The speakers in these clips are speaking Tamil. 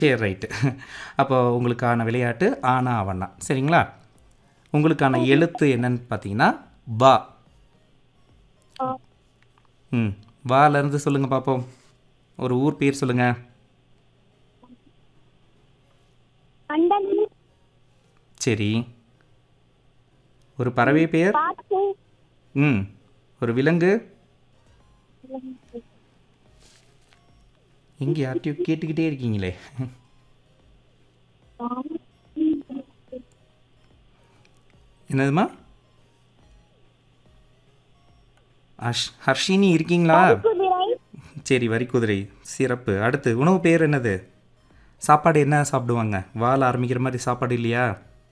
சரி ரைட்டு அப்போ உங்களுக்கான விளையாட்டு ஆனா அவனா சரிங்களா உங்களுக்கான எழுத்து என்னன்னு பார்த்தீங்கன்னா பா ஆ. ம் வாலேருந்து சொல்லுங்கள் பார்ப்போம் ஒரு ஊர் பேர் சொல்லுங்கள் அண்டமி சரி ஒரு பறவை பெயர் காற்று ம் ஒரு விலங்கு எங்கே யார்ட்டையும் கேட்டுக்கிட்டே இருக்கீங்களே என்னதுமா ஹர்ஷ் ஹர்ஷினி இருக்கீங்களா குதிரை சரி வரிக்குதிரை சிறப்பு அடுத்து உணவு பேர் என்னது சாப்பாடு என்ன சாப்பிடுவாங்க வால் ஆரம்பிக்கிற மாதிரி சாப்பாடு இல்லையா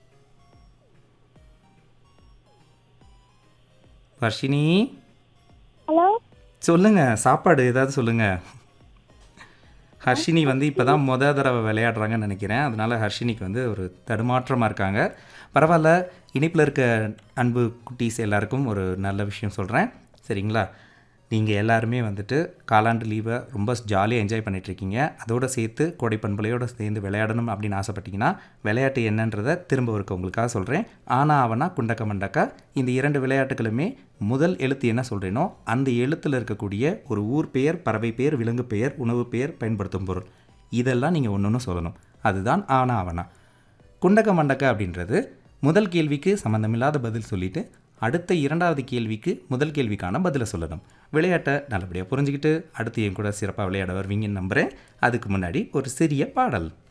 வர்ஷினி ஹலோ சொல்லுங்க சாப்பாடு ஏதாவது சொல்லுங்க ஹர்ஷினி வந்து இப்போ தான் முத தடவை விளையாடுறாங்கன்னு நினைக்கிறேன் அதனால ஹர்ஷினிக்கு வந்து ஒரு தடுமாற்றமாக இருக்காங்க பரவாயில்ல இணைப்பில் இருக்க அன்பு குட்டீஸ் எல்லாருக்கும் ஒரு நல்ல விஷயம் சொல்கிறேன் சரிங்களா நீங்கள் எல்லாருமே வந்துட்டு காலாண்டு லீவை ரொம்ப ஜாலியாக என்ஜாய் பண்ணிகிட்ருக்கீங்க அதோடு சேர்த்து கோடை பண்பலையோடு சேர்ந்து விளையாடணும் அப்படின்னு ஆசைப்பட்டீங்கன்னா விளையாட்டு என்னன்றதை திரும்ப இருக்க உங்களுக்காக சொல்கிறேன் ஆனா அவனா குண்டக்க மண்டக்கா இந்த இரண்டு விளையாட்டுகளுமே முதல் எழுத்து என்ன சொல்கிறேனோ அந்த எழுத்தில் இருக்கக்கூடிய ஒரு ஊர் பெயர் பறவை பெயர் விலங்கு பெயர் உணவு பெயர் பயன்படுத்தும் பொருள் இதெல்லாம் நீங்கள் ஒன்று ஒன்று சொல்லணும் அதுதான் ஆனா அவனா குண்டக்க மண்டக்க அப்படின்றது முதல் கேள்விக்கு சம்மந்தமில்லாத பதில் சொல்லிட்டு அடுத்த இரண்டாவது கேள்விக்கு முதல் கேள்விக்கான பதிலை சொல்லணும் விளையாட்டை நல்லபடியாக புரிஞ்சுக்கிட்டு அடுத்து என் கூட சிறப்பாக விளையாட வருவீங்கன்னு நம்புகிறேன் அதுக்கு முன்னாடி ஒரு சிறிய பாடல்